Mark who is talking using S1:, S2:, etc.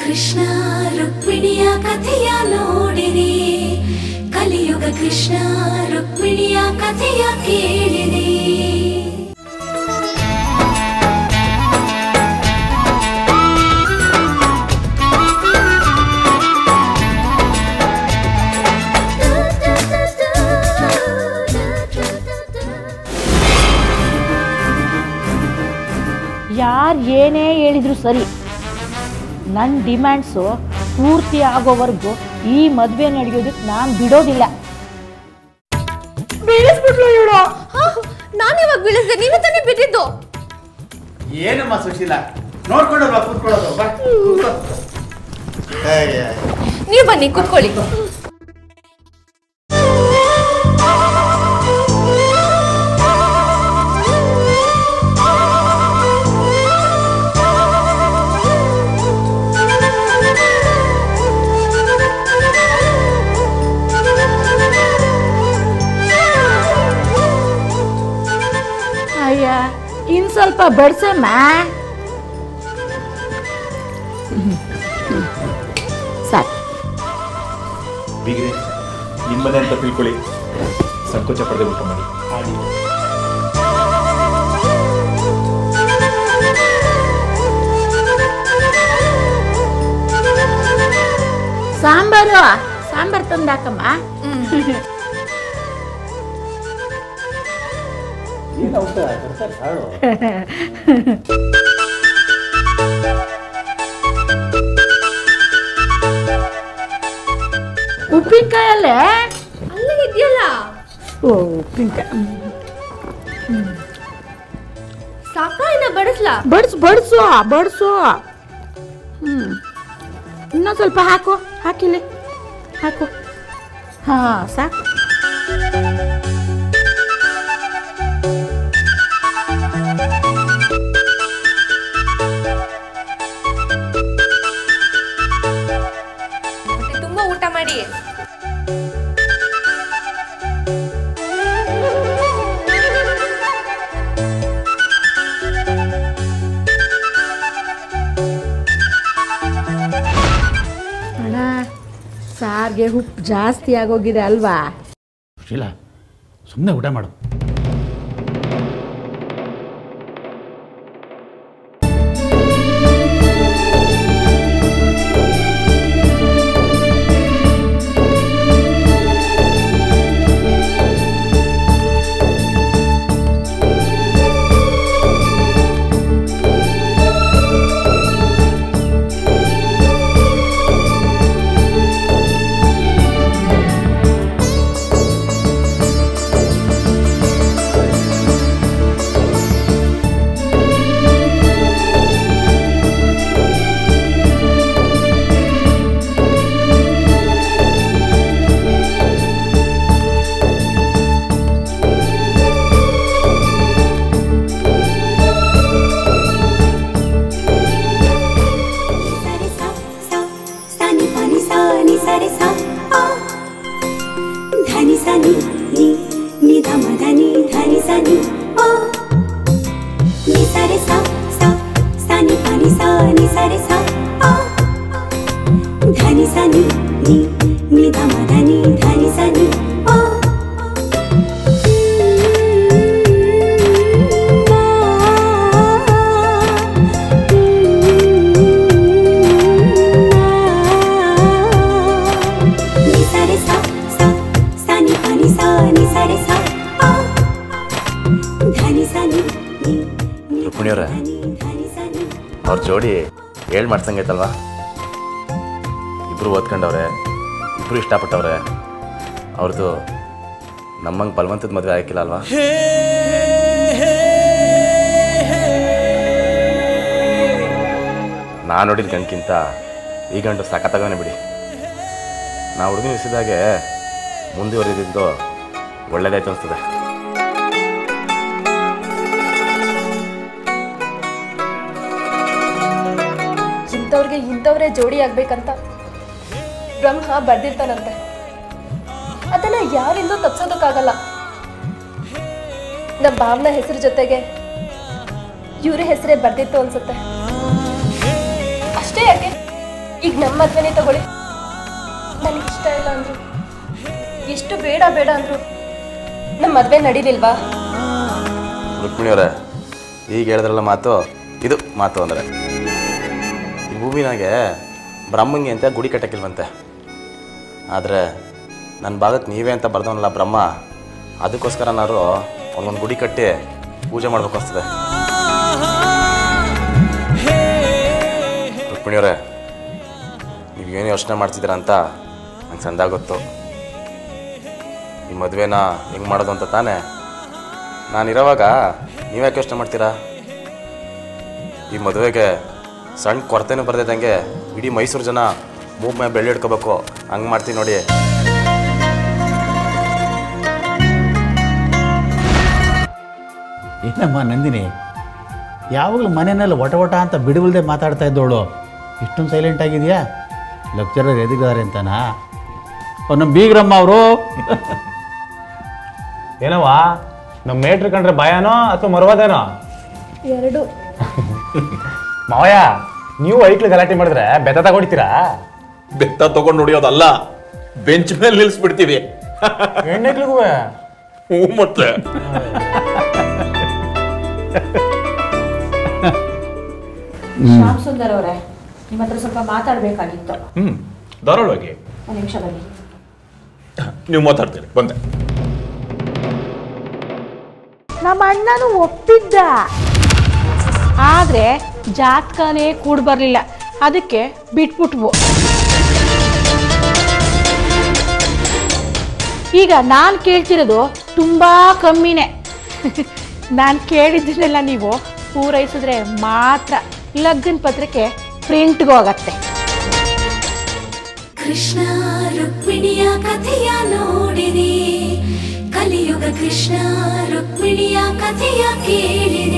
S1: ಕೃಷ್ಣ ರುಕ್ಮಿಣಿಯ ಕಥೆಯ ನೋಡಿರಿ ಕಲಿಯುಗ ಕೃಷ್ಣ ರುಕ್ಮಿಣಿಯ ಕಥೆಯ ಕೇಳಿರಿ
S2: ಯಾರು ಏನೇ ಹೇಳಿದ್ರು ಸರಿ ನನ್ನ ಡಿಮ್ಯಾಂಡ್ಸು ಪೂರ್ತಿ ಆಗೋವರೆಗೂ ಈ ಮದುವೆ ನಡೆಯೋದಕ್ಕೆ ನಾನು ಬಿಡೋದಿಲ್ಲ ಬೀಳಿಸ್ಬಿಟ್ಲು ಇವಳು
S3: ನಾನು ಇವಾಗ ಬೀಳಿಸ್ದೆ ನೀನು ತಾನೇ ಬಿದ್ದಿದ್ದು
S4: ಏನಮ್ಮ ಸುಶೀಲ ನೋಡ್ಕೊಂಡಲ್ವಾ ಕೂತ್ಕೊಳ್ಳೋದು ಬಾ ಕೂತ್ಕೋ. ಏಯ್,
S3: ನೀವು ಬನ್ನಿ ಕೂತ್ಕೊಳ್ಳಿ
S2: ಅಯ್ಯ ಇನ್ ಸ್ವಲ್ಪ ಬಡ್ಸಮ್ಮ ಸಾಕು
S5: ಬೀಗ್ರೆ ನಿಮ್ಮನೆ ಅಂತ ತಿಳ್ಕೊಳ್ಳಿ ಸಂಕೋಚ ಪಡೆದೇ ಊಟ ಮಾಡಿ
S2: ಸಾಂಬಾರು ಸಾಂಬಾರು ತಂದಾಕಮ್ಮ ಉಪ್ಪಿನಕಾಯಲ್ಲೇ
S3: ಅಲ್ಲೇ ಇದೆಯಲ್ಲ
S2: ಓ ಉಪ್ಪಿನಕಾಯಿ
S3: ಸಾಕ ಇನ್ನ ಬಡಿಸ್ಲಾ
S2: ಬಡ್ಸು ಬಡ್ಸು ಬಡ್ಸು ಹ್ಞೂ ಇನ್ನೊಂದು ಸ್ವಲ್ಪ ಹಾಕು ಹಾಕಿಲಿ ಹಾಕು ಹಾಂ ಸಾಕು
S3: ಹೊಟ್ಟೆ ತುಂಬಾ ಊಟ ಮಾಡಿ
S2: ಅಣ್ಣ ಸಾರಿಗೆ ಉಪ್ಪು ಜಾಸ್ತಿ ಆಗೋಗಿದೆ ಅಲ್ವಾ
S4: ಸುಶೀಲ ಸುಮ್ಮನೆ ಊಟ ಮಾಡು
S1: ಸರಿ ಸ ಸ ಸ ನಿ ಪ ನಿ ಸ ನಿ ಸರಿ ಸ ಆ ಧನಿ ಸ ನಿ ನಿ ನಿ ಧ ಮ ಧ ನಿ ಧನಿ ಸ ನಿ ಆ ನಿ ಸರಿ ಸ ಸ ಸ ನಿ ಪ ನಿ ಸ ನಿ ಸರಿ ಸ ಆ ಧನಿ ಸ ನಿ ನಿ ನಿ ಧ ಮ ಧ ನಿ ಧನಿ ಸ ನಿ ಆ ನಿ ಸರಿ ಸ ಸ ಸ ನಿ ಪ ನಿ ಸ ನಿ ಸರಿ ಸ ಆ ಧನಿ ಸ ನಿ ನಿ ನಿ ಧ
S6: ರುಕ್ಮಿಣಿಯವ್ರೆ
S1: ನಿ ಧನಿ ಸ ನಿ
S6: ಅವ್ರ ಜೋಡಿ ಹೇಳ್ ಮಾಡ್ಸಂಗೈತಲ್ವಾ ಇಬ್ರು ಓದ್ಕೊಂಡವ್ರೆ ಇಬ್ರು ಇಷ್ಟಪಟ್ಟವ್ರೆ ಅವ್ರದ್ದು ನಮ್ಮಂಗೆ ಬಲವಂತದ ಮದುವೆ ಆಗಿಲ್ಲ ಅಲ್ವಾ ನಾ ನೋಡಿದ ಗಂಡ್ಕಿಂತ ಈ ಗಂಡು ಸಖತ್ತಾಗವೇ ಬಿಡಿ ನಾ ಹುಡುಗನ ವಿಷಯದಾಗೆ ಮುಂದುವರಿದಿದ್ದು ಒಳ್ಳೇದಾಯ್ತು ಅನಿಸ್ತದೆ
S3: ಇಂಥವ್ರಿಗೆ ಇಂಥವ್ರೇ ಜೋಡಿ ಆಗ್ಬೇಕಂತ ಬ್ರಹ್ಮ ಬರ್ದಿರ್ತಾನಂತೆ ಅದನ್ನ ಯಾರಿಂದೂ ತಪ್ಸೋದಕ್ಕಾಗಲ್ಲ ನಮ್ಮ ಭಾವನ ಹೆಸರು ಜೊತೆಗೆ ಇವ್ರ ಹೆಸರೇ ಬರ್ದಿತ್ತು ಅನ್ಸುತ್ತೆ ಅಷ್ಟೇ ಯಾಕೆ ಈಗ ನಮ್ಮ ಮದ್ವೆನೇ ತಗೊಳ್ಳಿ ನನಗೆ ಇಷ್ಟ ಇಲ್ಲ ಅಂದ್ರು ಎಷ್ಟು ಬೇಡ ಬೇಡ ಅಂದ್ರು ನಮ್ಮ ಮದ್ವೆ ನಡೀಲಿಲ್ವಾ
S6: ರುಕ್ಮಿಣಿಯವರೇ ಈಗ ಹೇಳಿದ್ರಲ್ಲ ಮಾತು ಇದು ಮಾತು ಅಂದರೆ ಈ ಭೂಮಿನಾಗೆ ಬ್ರಹ್ಮಂಗೆ ಅಂತ ಗುಡಿ ಕಟ್ಟಕ್ಕಿಲ್ವಂತೆ ಆದರೆ ನನ್ನ ಭಾಗಕ್ಕೆ ನೀವೇ ಅಂತ ಬರ್ದವನಲ್ಲ ಬ್ರಹ್ಮ ಅದಕ್ಕೋಸ್ಕರ ನಾನು ಒಂದೊಂದು ಗುಡಿ ಕಟ್ಟಿ ಪೂಜೆ ಮಾಡ್ಬೇಕು ಅನಿಸ್ತದೆ ರುಕ್ಮಿಣಿಯವರೇ ನೀವು ಏನು ಯೋಚನೆ ಮಾಡ್ತಿದ್ದೀರ ಅಂತ ನಂಗೆ ಸಂದಾಗ ಗೊತ್ತು ಈ ಮದುವೆನ ಹೆಂಗೆ ಮಾಡೋದು ಅಂತ ತಾನೇ ನಾನಿರೋವಾಗ ನೀವ್ಯಾಕೆ ಯೋಚನೆ ಮಾಡ್ತೀರಾ ಈ ಮದುವೆಗೆ ಸಣ್ಣ ಕೊರತೆನೂ ಬರ್ದಿದ್ದಂಗೆ ಇಡೀ ಮೈಸೂರು ಜನ ಮೂಗ್ ಮೇಲೆ ಬೆಳ್ಳಿ ಇಟ್ಕೋಬೇಕು ಹಂಗೆ ಮಾಡ್ತೀನಿ ನೋಡಿ
S4: ಏನಮ್ಮ ನಂದಿನಿ ಯಾವಾಗಲೂ ಮನೆಯಲ್ಲಿ ಒಟ ಒಟ ಅಂತ ಬಿಡುವಿಲ್ದೆ ಮಾತಾಡ್ತಾ ಇದ್ದವಳು ಇಷ್ಟೊಂದು ಸೈಲೆಂಟ್ ಆಗಿದೆಯಾ ಲೆಕ್ಚರರ್ ಎದುಗಿದ್ದಾರೆ ಅಂತನಾ ಅವ್ರು ನಮ್ಮ ಬೀಗ್ರಮ್ಮ ಅವರು
S7: ಏನವ್ವ ನಮ್ಮ ಮೇಟ್ರ್ ಕಂಡ್ರೆ ಭಯನೋ ಅಥವಾ ಮರವಾದೇನೋ
S3: ಎರಡು
S7: ಮಾವಯ್ಯ ನೀವು ಐಕ್ಳು ಗಲಾಟೆ ಮಾಡಿದ್ರೆ ಬೆತ್ತ ತಗೊಡಿತೀರಾ
S5: ಬೆತ್ತ ತಗೊಂಡು ಹೊಡಿಯೋದಲ್ಲ ಬೆಂಚ್ ಮೇಲೆ ನಿಲ್ಲಿಸ್ಬಿಡ್ತೀವಿ
S7: ಹೆಣ್ಣೈಕ್ಳಿಗೂ
S5: ಹ್ಞೂ ಮತ್ತೆ
S2: ಶ್ಯಾಮ್ ಸುಂದರ್ ಅವರೇ ನಿಮ್ಮ ಹತ್ರ ಸ್ವಲ್ಪ ಮಾತಾಡಬೇಕಾಗಿತ್ತು
S5: ಹ್ಞೂ ಧಾರಾಳವಾಗಿ
S2: ಒಂದು ನಿಮಿಷ ಬನ್ನಿ
S5: ನೀವು ಮಾತಾಡ್ತೀರಿ ಬಂದೆ
S2: ನಮ್ಮ ಅಣ್ಣನು ಒಪ್ಪಿದ್ದ ಆದ್ರೆ ಜಾತಕನೇ ಕೂಡ್ ಬರಲಿಲ್ಲ ಅದಕ್ಕೆ ಬಿಟ್ಬಿಟ್ವು ಈಗ ನಾನು ಕೇಳ್ತಿರೋದು ತುಂಬಾ ಕಮ್ಮಿನೇ ನಾನು ಕೇಳಿದ್ದನ್ನೆಲ್ಲ ನೀವು ಪೂರೈಸಿದ್ರೆ ಮಾತ್ರ ಲಗ್ನ ಪತ್ರಿಕೆ ಪ್ರಿಂಟ್ಗೆ ಹೋಗತ್ತೆ
S1: ಕೃಷ್ಣ ರುಕ್ಮಿಣಿಯ ಕಥೆಯ ನೋಡಿದೆ ಕಲಿಯುಗ ಕೃಷ್ಣ ರುಕ್ಮಿಣಿಯ ಕಥೆಯ ಕೇಳಿದೆ